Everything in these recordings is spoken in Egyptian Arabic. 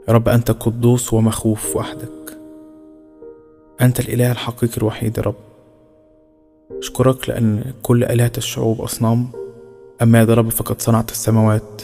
يا رب أنت قدوس ومخوف وحدك أنت الإله الحقيقي الوحيد يا رب أشكرك لأن كل آلهة الشعوب أصنام أما يا رب فقد صنعت السماوات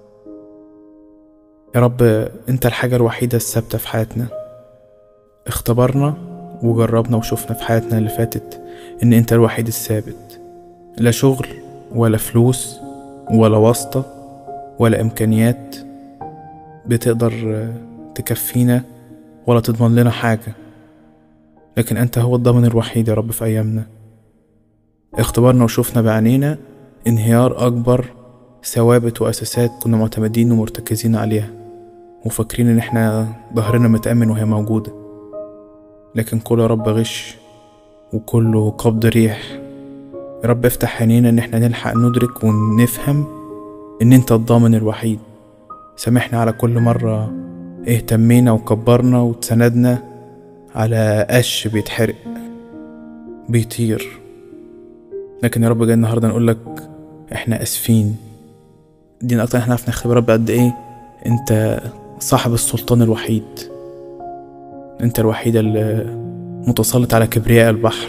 يا رب أنت الحاجة الوحيدة الثابتة في حياتنا اختبرنا وجربنا وشوفنا في حياتنا اللي فاتت إن أنت الوحيد الثابت لا شغل ولا فلوس ولا واسطة ولا إمكانيات بتقدر تكفينا ولا تضمن لنا حاجة لكن أنت هو الضامن الوحيد يا رب في أيامنا اختبرنا وشوفنا بعينينا انهيار أكبر ثوابت وأساسات كنا معتمدين ومرتكزين عليها وفاكرين إن احنا ظهرنا متأمن وهي موجودة لكن كله يا رب غش وكله قبض ريح يا رب افتح عينينا إن احنا نلحق ندرك ونفهم إن أنت الضامن الوحيد سامحنا على كل مرة اهتمينا وكبرنا وتسندنا على قش بيتحرق بيطير لكن يا رب جاي النهارده نقول لك احنا اسفين دي اكتر احنا عرفنا نختبر رب قد ايه انت صاحب السلطان الوحيد انت الوحيد اللي متسلط على كبرياء البحر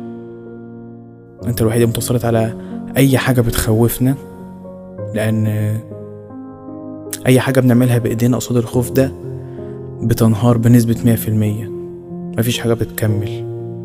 انت الوحيد المتسلط على اي حاجه بتخوفنا لان اي حاجه بنعملها بايدينا قصاد الخوف ده بتنهار بنسبه مية في المية مفيش حاجه بتكمل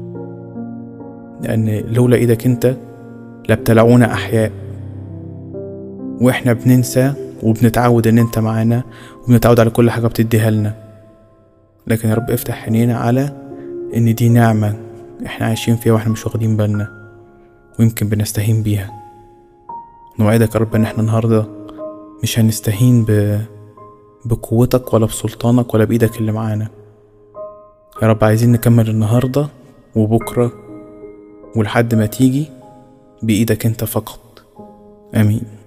لان لولا ايدك انت لابتلعونا احياء واحنا بننسى وبنتعود ان انت معانا وبنتعود على كل حاجه بتديها لنا لكن يا رب افتح عينينا على ان دي نعمه احنا عايشين فيها واحنا مش واخدين بالنا ويمكن بنستهين بيها نوعدك يا رب ان احنا النهارده مش هنستهين ب... بقوتك ولا بسلطانك ولا بايدك اللي معانا يا رب عايزين نكمل النهارده وبكره ولحد ما تيجي بايدك انت فقط امين